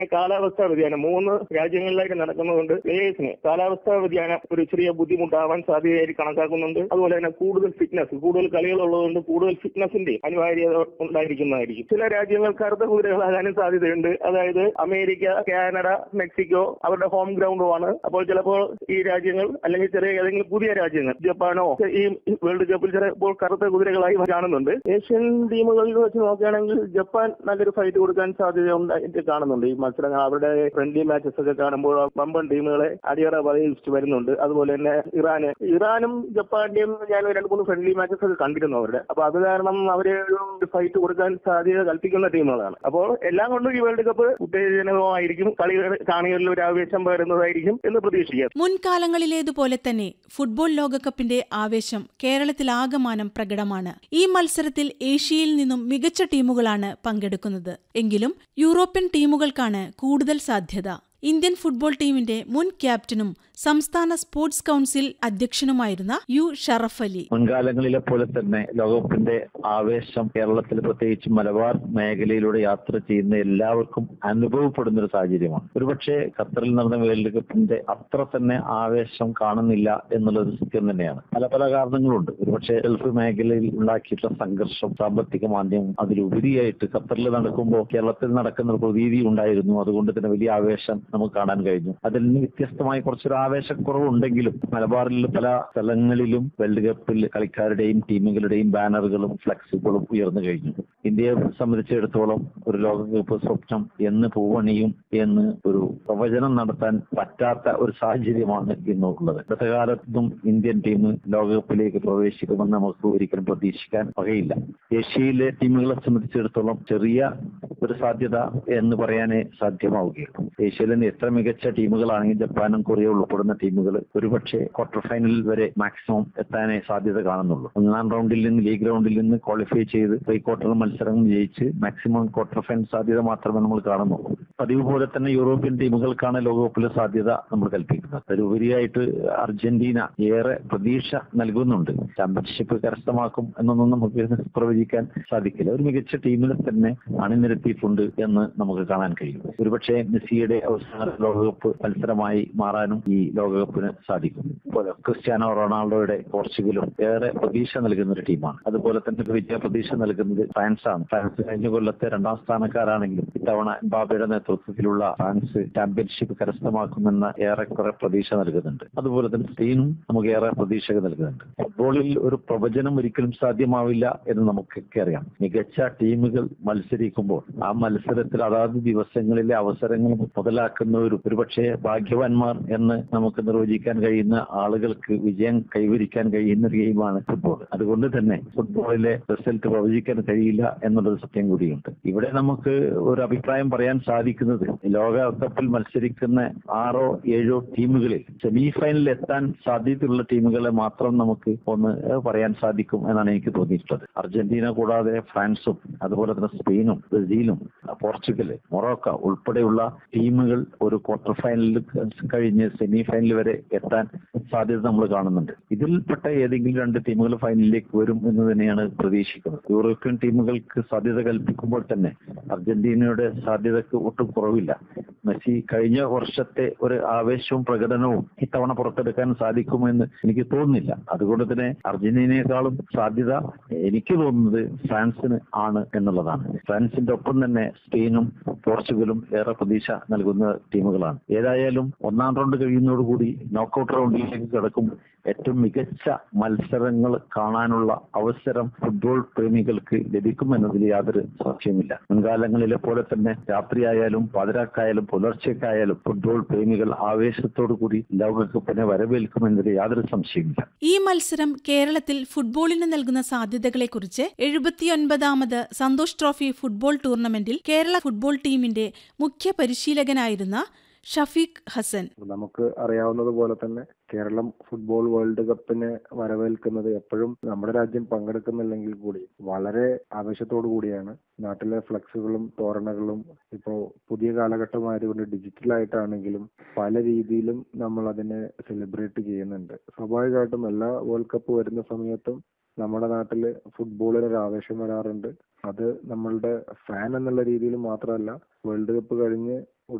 കാലാവസ്ഥാ വ്യതിയാനം മൂന്ന് രാജ്യങ്ങളിലായിട്ട് നടക്കുന്നതുകൊണ്ട് പ്ലേയേഴ്സിന് കാലാവസ്ഥാ വ്യതിയാനം ഒരു ചെറിയ ബുദ്ധിമുട്ടാവാൻ സാധ്യതയായി കണക്കാക്കുന്നുണ്ട് അതുപോലെ തന്നെ കൂടുതൽ ഫിറ്റ്നസ് കൂടുതൽ കളികളുള്ളതുകൊണ്ട് കൂടുതൽ ഫിറ്റ്നസിന്റെ അനിവാര്യത ഉണ്ടായിരിക്കുന്നതായിരിക്കും ചില രാജ്യങ്ങൾ കറുത്ത കുതിരകളാകാനും സാധ്യതയുണ്ട് അതായത് അമേരിക്ക കാനഡ മെക്സിക്കോ അവരുടെ ഹോം ഗ്രൗണ്ടുമാണ് അപ്പോൾ ചിലപ്പോൾ ഈ രാജ്യങ്ങൾ അല്ലെങ്കിൽ ചെറിയ ഏതെങ്കിലും പുതിയ രാജ്യങ്ങൾ ജപ്പാനോ ഈ വേൾഡ് കപ്പിൽ ചിലപ്പോൾ കറുത്ത കുതിരകളായി കാണുന്നുണ്ട് ഏഷ്യൻ ടീമുകളിൽ വെച്ച് നോക്കുകയാണെങ്കിൽ ജപ്പാൻ നല്ലൊരു ഫൈറ്റ് കൊടുക്കാൻ സാധ്യത ഉണ്ടായിട്ട് കാണുന്നുണ്ട് ഈ മത്സരങ്ങൾ അവരുടെ ഫ്രണ്ട്ലി മാച്ചസ് ഒക്കെ കാണുമ്പോൾ പമ്പൻ ടീമുകളെ അടിയറ പതിച്ച് വരുന്നുണ്ട് അതുപോലെ തന്നെ ഇറാന് ഇറാനും ജപ്പാന്റെയും ഞാൻ രണ്ട് മൂന്ന് ഫ്രണ്ട്ലി മാച്ചസ് ഒക്കെ കണ്ടിരുന്നു അവരുടെ അപ്പൊ അത് കാരണം അവരെ ഒരു ഫൈറ്റ് കൊടുക്കാൻ സാധ്യത കൽപ്പിക്കുന്ന ടീമുകളാണ് അപ്പോൾ എല്ലാം കൊണ്ടും ഈ വേൾഡ് കപ്പ് ഉത്തേജനകമായിരിക്കും കളി കാണികളിൽ ഒരു ആവേശം പകരുന്നതായിരിക്കും എന്ന് പ്രതീക്ഷിക്കാം മുൻകാലങ്ങളിലേതുപോലെ തന്നെ ഫുട്ബോൾ ലോകകപ്പിന്റെ ആവേശം കേരളത്തിലാകമാനം പ്രകടമാണ് ഈ മത്സരത്തിൽ ഏഷ്യയിൽ നിന്നും മികച്ച ടീമുകളാണ് പങ്കെടുക്കുന്നത് എങ്കിലും യൂറോപ്യൻ ടീമുകൾക്കാണ് കൂടുതൽ സാധ്യത ഇന്ത്യൻ ഫുട്ബോൾ ടീമിന്റെ മുൻ ക്യാപ്റ്റനും സംസ്ഥാന സ്പോർട്സ് കൌൺസിൽ അധ്യക്ഷനുമായിരുന്ന യു ഷറഫ് അലി മുൻകാലങ്ങളിലെ പോലെ തന്നെ ലോകകപ്പിന്റെ ആവേശം കേരളത്തിൽ പ്രത്യേകിച്ച് മലബാർ മേഖലയിലൂടെ യാത്ര ചെയ്യുന്ന എല്ലാവർക്കും അനുഭവപ്പെടുന്ന ഒരു സാഹചര്യമാണ് ഒരുപക്ഷെ ഖത്തറിൽ നടന്ന വേൾഡ് കപ്പിന്റെ അത്ര തന്നെ ആവേശം കാണുന്നില്ല എന്നുള്ളത് സത്യം തന്നെയാണ് പല പല കാരണങ്ങളുണ്ട് ഒരുപക്ഷെ ഗൾഫ് മേഖലയിൽ ഉണ്ടാക്കിയിട്ടുള്ള സംഘർഷം സാമ്പത്തിക മാന്ദ്യം അതിലുപരിയായിട്ട് ഖത്തറിൽ നടക്കുമ്പോൾ കേരളത്തിൽ നടക്കുന്ന ഒരു പ്രതീതി ഉണ്ടായിരുന്നു അതുകൊണ്ട് തന്നെ വലിയ ആവേശം നമുക്ക് കാണാൻ കഴിഞ്ഞു അതിൽ നിന്ന് വ്യത്യസ്തമായി കുറച്ചൊരു ആവേശക്കുറവുണ്ടെങ്കിലും മലബാറിൽ പല സ്ഥലങ്ങളിലും വേൾഡ് കപ്പിൽ കളിക്കാരുടെയും ടീമുകളുടെയും ബാനറുകളും ഫ്ലക്സുകളും ഉയർന്നു കഴിഞ്ഞു ഇന്ത്യയെ സംബന്ധിച്ചിടത്തോളം ഒരു ലോകകപ്പ് സ്വപ്നം എന്ന് പൂവണിയും എന്ന് ഒരു പ്രവചനം നടത്താൻ പറ്റാത്ത ഒരു സാഹചര്യമാണ് ഇന്നുള്ളത് ഗതകാലത്തും ഇന്ത്യൻ ടീം ലോകകപ്പിലേക്ക് പ്രവേശിക്കുമെന്ന് നമുക്ക് ഒരിക്കലും പ്രതീക്ഷിക്കാൻ വകയില്ല ഏഷ്യയിലെ ടീമുകളെ സംബന്ധിച്ചിടത്തോളം ചെറിയ ഒരു സാധ്യത എന്ന് പറയാനേ സാധ്യമാവുകയുള്ളൂ ഏഷ്യയിലെ എത്ര മികച്ച ടീമുകളാണെങ്കിൽ ജപ്പാനും കൊറിയ ഉൾപ്പെടുന്ന ടീമുകൾ ഒരുപക്ഷെ ക്വാർട്ടർ ഫൈനലിൽ വരെ മാക്സിമം എത്താനേ സാധ്യത കാണുന്നുള്ളൂ ഒന്നാം റൗണ്ടിൽ നിന്ന് ലീഗ് റൗണ്ടിൽ നിന്ന് ക്വാളിഫൈ ചെയ്ത് പ്രീ ക്വാർട്ടർ മത്സരങ്ങൾ ജയിച്ച് മാക്സിമം ക്വാർട്ടർ ഫൈനൽ സാധ്യത മാത്രമേ നമ്മൾ കാണുന്നുള്ളൂ പതിവ് പോലെ തന്നെ യൂറോപ്യൻ ടീമുകൾക്കാണ് ലോകകപ്പിലെ സാധ്യത നമ്മൾ കൽപ്പിക്കുന്നത് അതിലുപരിയായിട്ട് അർജന്റീന ഏറെ പ്രതീക്ഷ നൽകുന്നുണ്ട് ചാമ്പ്യൻഷിപ്പ് കരസ്ഥമാക്കും എന്നൊന്നും നമുക്ക് പ്രവചിക്കാൻ സാധിക്കില്ല ഒരു മികച്ച ടീമിനെ തന്നെ അണിനിരത്തിയിട്ടുണ്ട് എന്ന് നമുക്ക് കാണാൻ കഴിയും ഒരുപക്ഷെ മെസ്സിയുടെ അവസാന ലോകകപ്പ് മത്സരമായി മാറാനും ഈ ലോകകപ്പിന് സാധിക്കും അതുപോലെ ക്രിസ്ത്യാനോ റൊണാൾഡോയുടെ പോർച്ചുഗലും ഏറെ പ്രതീക്ഷ നൽകുന്ന ഒരു ടീമാണ് അതുപോലെ തന്നെ വിജയ പ്രതീക്ഷ നൽകുന്നത് ഫ്രാൻസ് ആണ് ഫ്രാൻസ് കഴിഞ്ഞ കൊല്ലത്തെ രണ്ടാം സ്ഥാനക്കാരാണെങ്കിലും ഇത്തവണ ബാബയുടെ നേതൃത്വത്തിലുള്ള ഫ്രാൻസ് ചാമ്പ്യൻഷിപ്പ് കരസ്ഥമാക്കുമെന്ന ഏറെക്കുറെ പ്രതീക്ഷ നൽകുന്നുണ്ട് അതുപോലെ തന്നെ സ്പെയിനും നമുക്ക് ഏറെ പ്രതീക്ഷ നൽകുന്നുണ്ട് ഫുട്ബോളിൽ ഒരു പ്രവചനം ഒരിക്കലും സാധ്യമാവില്ല എന്ന് നമുക്കൊക്കെ അറിയാം മികച്ച ടീമുകൾ മത്സരിക്കുമ്പോൾ ആ മത്സരത്തിൽ അതാത് ദിവസങ്ങളിലെ അവസരങ്ങൾ മുതലാക്കുന്നവരും ഒരുപക്ഷെ ഭാഗ്യവാന്മാർ എന്ന് നമുക്ക് നിർവചിക്കാൻ കഴിയുന്ന ആളുകൾക്ക് വിജയം കൈവരിക്കാൻ കഴിയുന്ന ഒരു ഗെയിമാണ് ഫുട്ബോൾ അതുകൊണ്ട് തന്നെ ഫുട്ബോളിലെ റിസൾട്ട് പ്രവചിക്കാൻ കഴിയില്ല എന്നുള്ളത് സത്യം കൂടിയുണ്ട് ഇവിടെ നമുക്ക് ഒരു അഭിപ്രായം പറയാൻ സാധിക്കുന്നത് ലോകകപ്പിൽ മത്സരിക്കുന്ന ആറോ ഏഴോ ടീമുകളിൽ സെമി ഫൈനലിൽ എത്താൻ സാധ്യതയുള്ള ടീമുകളെ മാത്രം നമുക്ക് ഒന്ന് പറയാൻ സാധിക്കും എന്നാണ് എനിക്ക് തോന്നിയിട്ടുള്ളത് അർജന്റീന കൂടാതെ ഫ്രാൻസും അതുപോലെ തന്നെ സ്പെയിനും ബ്രസീലും പോർച്ചുഗല് മൊറോക്ക ഉൾപ്പെടെയുള്ള ടീമുകൾ ഒരു ക്വാർട്ടർ ഫൈനലിൽ കഴിഞ്ഞ് സെമി ഫൈനൽ വരെ എത്താൻ സാധ്യത നമ്മൾ കാണുന്നുണ്ട് ഇതിൽപ്പെട്ട ഏതെങ്കിലും രണ്ട് ടീമുകൾ ഫൈനലിലേക്ക് വരും എന്ന് തന്നെയാണ് പ്രതീക്ഷിക്കുന്നത് യൂറോപ്യൻ ടീമുകൾക്ക് സാധ്യത കൽപ്പിക്കുമ്പോൾ തന്നെ അർജന്റീനയുടെ സാധ്യതക്ക് ഒട്ടും കുറവില്ല മെസ്സി കഴിഞ്ഞ വർഷത്തെ ഒരു ആവേശവും പ്രകടനവും ഇത്തവണ പുറത്തെടുക്കാൻ സാധിക്കുമെന്ന് എനിക്ക് തോന്നുന്നില്ല അതുകൊണ്ട് തന്നെ അർജന്റീനയെക്കാളും സാധ്യത എനിക്ക് തോന്നുന്നത് ഫ്രാൻസിന് ആണ് എന്നുള്ളതാണ് ഫ്രാൻസിന്റെ ഒപ്പം തന്നെ സ്പെയിനും പോർച്ചുഗലും ഏറെ പ്രതീക്ഷ നൽകുന്ന ടീമുകളാണ് ഏതായാലും ഒന്നാം റൗണ്ട് കഴിയുന്നതോടുകൂടി നോക്കൌട്ട് റൗണ്ടിലേക്ക് കിടക്കും ഏറ്റവും മികച്ച മത്സരങ്ങൾ കാണാനുള്ള അവസരം ഫുട്ബോൾ പ്രേമികൾക്ക് ലഭിക്കുമെന്നതിൽ യാതൊരു സംശയമില്ല മുൻകാലങ്ങളിലെ പോലെ തന്നെ രാത്രിയായാലും പാതിരാക്കായാലും പുലർച്ചയ്ക്കായാലും ഫുട്ബോൾ പ്രേമികൾ ആവേശത്തോടു കൂടി ലോകകപ്പിനെ വരവേൽക്കുമെന്നതിൽ യാതൊരു സംശയമില്ല ഈ മത്സരം കേരളത്തിൽ ഫുട്ബോളിന് നൽകുന്ന സാധ്യതകളെക്കുറിച്ച് എഴുപത്തിയൊൻപതാമത് സന്തോഷ് ട്രോഫി ഫുട്ബോൾ ടൂർണമെന്റിൽ കേരള ഫുട്ബോൾ ടീമിന്റെ മുഖ്യ പരിശീലകനായിരുന്ന ഷഫീഖ് ഹസൻ നമുക്ക് അറിയാവുന്നതുപോലെ തന്നെ കേരളം ഫുട്ബോൾ വേൾഡ് കപ്പിനെ വരവേൽക്കുന്നത് എപ്പോഴും നമ്മുടെ രാജ്യം പങ്കെടുക്കുന്നില്ലെങ്കിൽ കൂടി വളരെ ആവേശത്തോടു കൂടിയാണ് നാട്ടിലെ ഫ്ലക്സുകളും തോരണകളും ഇപ്പോൾ പുതിയ കാലഘട്ടമായതുകൊണ്ട് ഡിജിറ്റലായിട്ടാണെങ്കിലും പല രീതിയിലും നമ്മൾ അതിനെ സെലിബ്രേറ്റ് ചെയ്യുന്നുണ്ട് സ്വാഭാവികമായിട്ടും എല്ലാ വേൾഡ് കപ്പ് വരുന്ന സമയത്തും നമ്മുടെ നാട്ടിൽ ഫുട്ബോളിന് ഒരു ആവേശം വരാറുണ്ട് അത് നമ്മളുടെ ഫാൻ എന്നുള്ള രീതിയിൽ മാത്രമല്ല വേൾഡ് കപ്പ് കഴിഞ്ഞ്